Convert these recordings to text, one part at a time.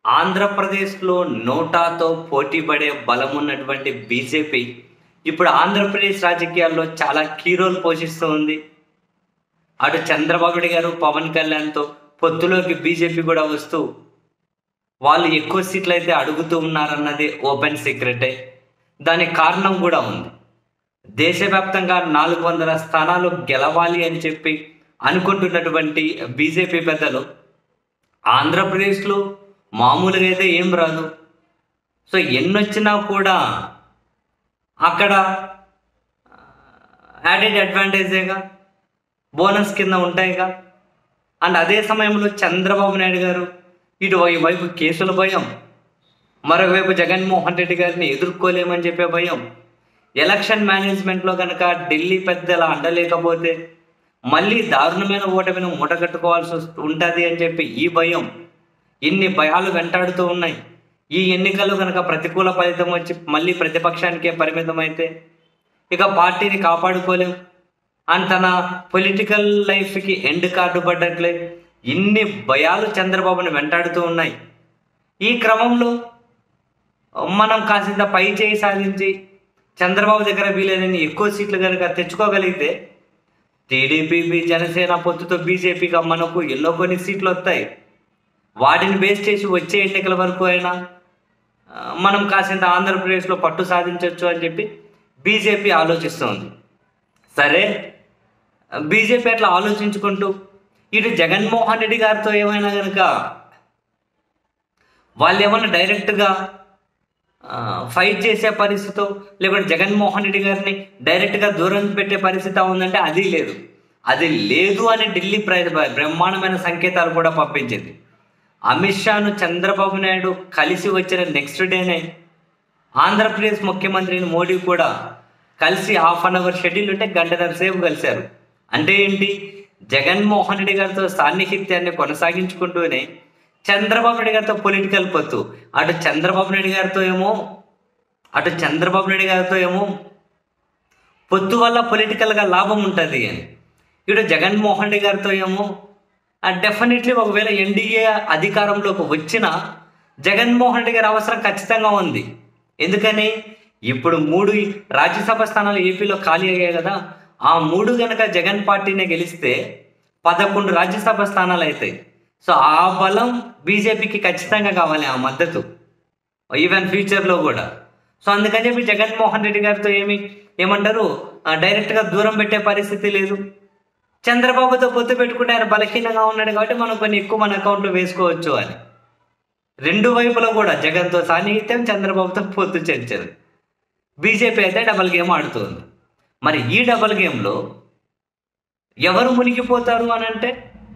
ఆంధ్రప్రదేశ్లో నోటాతో పోటీ పడే బలం ఉన్నటువంటి బీజేపీ ఇప్పుడు ఆంధ్రప్రదేశ్ రాజకీయాల్లో చాలా కీ రోల్ పోషిస్తూ ఉంది అటు చంద్రబాబు నాయుడు గారు పవన్ కళ్యాణ్తో పొత్తులోకి బీజేపీ కూడా వస్తూ వాళ్ళు ఎక్కువ సీట్లు అయితే అడుగుతూ ఉన్నారన్నది ఓపెన్ సీక్రెటే దానికి కారణం కూడా ఉంది దేశవ్యాప్తంగా నాలుగు వందల స్థానాలు గెలవాలి అని చెప్పి అనుకుంటున్నటువంటి బీజేపీ పెద్దలు ఆంధ్రప్రదేశ్లో మామూలుగా అయితే ఏం రాదు సో ఎన్నొచ్చినా కూడా అక్కడ యాడెడ్ అడ్వాంటేజేగా బోనస్ కింద ఉంటాయిగా అండ్ అదే సమయంలో చంద్రబాబు నాయుడు గారు ఇటు వై- వైపు కేసుల భయం మరోవైపు జగన్మోహన్ రెడ్డి గారిని ఎదుర్కోలేమని చెప్పే భయం ఎలక్షన్ మేనేజ్మెంట్లో కనుక ఢిల్లీ పెద్దల అండలేకపోతే మళ్ళీ దారుణమైన ఓటమిని మూటగట్టుకోవాల్సి వస్తు- ఉంటుంది అని చెప్పి ఈ భయం ఇన్ని భయాలు వెంటాడుతూ ఉన్నాయి ఈ ఎన్నికలు కనుక ప్రతికూల ఫలితం వచ్చి మళ్ళీ ప్రతిపక్షానికే పరిమితమైతే ఇక పార్టీని కాపాడుకోలేం అండ్ తన పొలిటికల్ లైఫ్కి ఎండ్ కార్డు పడ్డట్లే ఇన్ని భయాలు చంద్రబాబుని వెంటాడుతూ ఉన్నాయి ఈ క్రమంలో మనం కాసింత పై చేయి సాధించి చంద్రబాబు దగ్గర వీలైనన్ని ఎక్కువ సీట్లు కనుక తెచ్చుకోగలిగితే టీడీపీ జనసేన పొత్తుతో బీజేపీగా మనకు ఎన్నో కొన్ని సీట్లు వస్తాయి వాటిని బేస్ చేసి వచ్చే ఎన్నికల వరకు అయినా ఆ, మనం కాసింత ఆంధ్రప్రదేశ్లో పట్టు సాధించవచ్చు అని చెప్పి బీజేపీ ఆలోచిస్తోంది సరే బీజేపీ అట్లా ఆలోచించుకుంటూ ఇటు జగన్మోహన్ రెడ్డి గారితో ఏమైనా కనుక వాళ్ళు ఏమైనా డైరెక్ట్గా ఫైట్ చేసే పరిస్థితి లేకుంటే జగన్మోహన్ రెడ్డి గారిని డైరెక్ట్గా దూరం పెట్టే పరిస్థితి ఉందంటే అది లేదు అది లేదు అని ఢిల్లీ ప్ర- బ్రహ్మాండమైన సంకేతాలు కూడా పంపించింది అమిత్ షాను చంద్రబాబు నాయుడు కలిసి వచ్చిన నెక్స్ట్ డేనే ఆంధ్రప్రదేశ్ ముఖ్యమంత్రిని మోడీ కూడా కలిసి హాఫ్ అన్ అవర్ షెడ్యూల్ ఉంటే గంటన్నర సేపు కలిశారు అంటే ఏంటి జగన్మోహన్ రెడ్డి గారితో సాన్నిహిత్యాన్ని కొనసాగించుకుంటూనే చంద్రబాబు నాయుడు గారితో పొలిటికల్ పొత్తు అటు చంద్రబాబు నాయుడు గారితో ఏమో అటు చంద్రబాబు నాయుడు గారితో ఏమో పొత్తు వల్ల పొలిటికల్గా లాభం ఉంటుంది అని ఇటు జగన్మోహన్ రెడ్డి గారితో ఏమో డెఫినెట్లీ ఒకవేళ ఎన్డీఏ అధికారంలోకి వచ్చినా జగన్మోహన్ రెడ్డి గారి అవసరం ఖచ్చితంగా ఉంది ఎందుకని ఇప్పుడు మూడు రాజ్యసభ స్థానాలు ఏపీలో ఖాళీ అయ్యాయి కదా ఆ మూడు గనక జగన్ పార్టీనే గెలిస్తే పదకొండు రాజ్యసభ స్థానాలు అవుతాయి సో ఆ బలం బీజేపీకి ఖచ్చితంగా కావాలి ఆ మద్దతు ఈవెన్ ఫ్యూచర్లో కూడా సో అందుకని చెప్పి జగన్మోహన్ రెడ్డి గారితో ఏమి ఏమంటారు ఆ, డైరెక్ట్గా దూరం పెట్టే పరిస్థితి లేదు చంద్రబాబుతో పొత్తు పెట్టుకుంటే ఆయన బలహీనంగా ఉన్నాడు కాబట్టి మనం కొన్ని ఎక్కువ మన అకౌంట్లో వేసుకోవచ్చు అని రెండు వైపులా కూడా జగన్తో సాన్నిహిత్యం చంద్రబాబుతో పొత్తు చర్చలు బీజేపీ అయితే డబల్ గేమ్ ఆడుతుంది మరి ఈ డబల్ గేమ్లో ఎవరు మునిగిపోతారు అని అంటే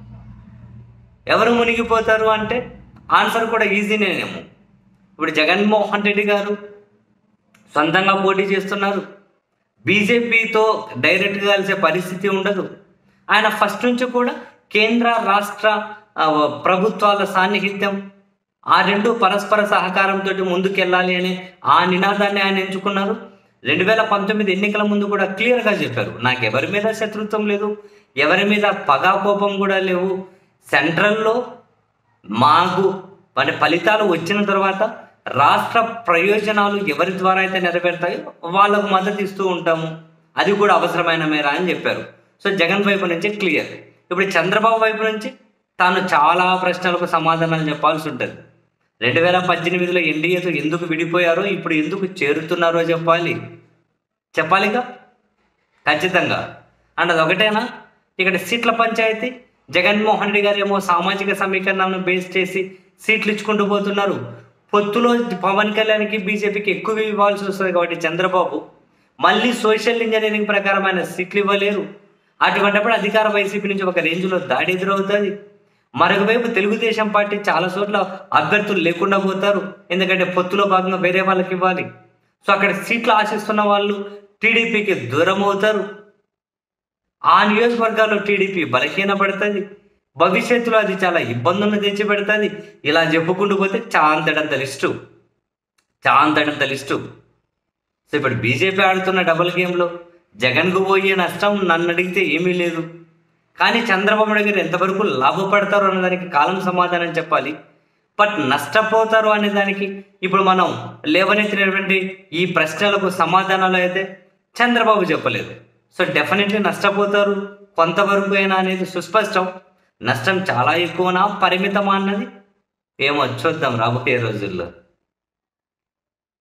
ఎవరు మునిగిపోతారు అంటే ఆన్సర్ కూడా ఈజీనేనేమో ఇప్పుడు జగన్మోహన్ రెడ్డి గారు సొంతంగా పోటీ చేస్తున్నారు బీజేపీతో డైరెక్ట్గా కలిసే పరిస్థితి ఉండదు ఆయన ఫస్ట్ నుంచి కూడా కేంద్ర రాష్ట్ర ఆ, ప్రభుత్వాల సాన్నిహిత్యం ఆ రెండు పరస్పర సహకారంతో ముందుకెళ్ళాలి అనే ఆ నినాదాన్ని ఆయన ఎంచుకున్నారు రెండు వేల పంతొమ్మిది ఎన్నికల ముందు కూడా క్లియర్గా చెప్పారు నాకు ఎవరి మీద శత్రుత్వం లేదు ఎవరి మీద పగా కోపం కూడా లేవు సెంట్రల్లో మాకు వాటి ఫలితాలు వచ్చిన తర్వాత రాష్ట్ర ప్రయోజనాలు ఎవరి ద్వారా అయితే నెరవేరుతాయో వాళ్ళకు మద్దతు ఇస్తూ ఉంటాము అది కూడా అవసరమైన మేర అని చెప్పారు సో జగన్ వైపు నుంచి క్లియర్ ఇప్పుడు చంద్రబాబు వైపు నుంచి తాను చాలా ప్రశ్నలకు సమాధానాలు చెప్పాల్సి ఉంటుంది రెండు వేల పద్దెనిమిదిలో ఎన్డీఏతో ఎందుకు విడిపోయారో ఇప్పుడు ఎందుకు చేరుతున్నారో చెప్పాలి చెప్పాలిగా ఖచ్చితంగా అండ్ అది ఒకటేనా ఇక్కడ సీట్ల పంచాయతీ జగన్మోహన్ రెడ్డి గారు ఏమో సామాజిక సమీకరణాలను బేస్ చేసి సీట్లు ఇచ్చుకుంటూ పోతున్నారు పొత్తులో పవన్ కళ్యాణ్కి బీజేపీకి ఎక్కువ ఇవ్వాల్సి వస్తుంది కాబట్టి చంద్రబాబు మళ్ళీ సోషల్ ఇంజనీరింగ్ ప్రకారం ఆయన సీట్లు ఇవ్వలేరు అటువంటిప్పుడు అధికార వైసీపీ నుంచి ఒక రేంజ్లో దాడి ఎదురవుతుంది మరొక వైపు తెలుగుదేశం పార్టీ చాలా చోట్ల అభ్యర్థులు లేకుండా పోతారు ఎందుకంటే పొత్తులో భాగంగా వేరే వాళ్ళకి ఇవ్వాలి సో అక్కడ సీట్లు ఆశిస్తున్న వాళ్ళు టీడీపీకి దూరం అవుతారు ఆ నియోజకవర్గాల్లో టీడీపీ బలహీనపడుతుంది భవిష్యత్తులో అది చాలా ఇబ్బందులను తెచ్చిపెడుతుంది ఇలా చెప్పుకుంటూ పోతే చాంతడంత లిస్టు చాంతడంత లిస్టు సో ఇప్పుడు బీజేపీ ఆడుతున్న డబుల్ గేమ్లో జగన్కు పోయే నష్టం నన్ను అడిగితే ఏమీ లేదు కానీ చంద్రబాబు నాయుడు గారు ఎంతవరకు లాభపడతారో అన్నదానికి కాలం సమాధానం చెప్పాలి బట్ నష్టపోతారు అనే దానికి ఇప్పుడు మనం లేవనెత్తినటువంటి ఈ ప్రశ్నలకు సమాధానాలు అయితే చంద్రబాబు చెప్పలేదు సో డెఫినెట్లీ నష్టపోతారు కొంతవరకు అయినా అనేది సుస్పష్టం నష్టం చాలా ఎక్కువనా పరిమితమా అన్నది ఏమో చూద్దాం రాబోయే రోజుల్లో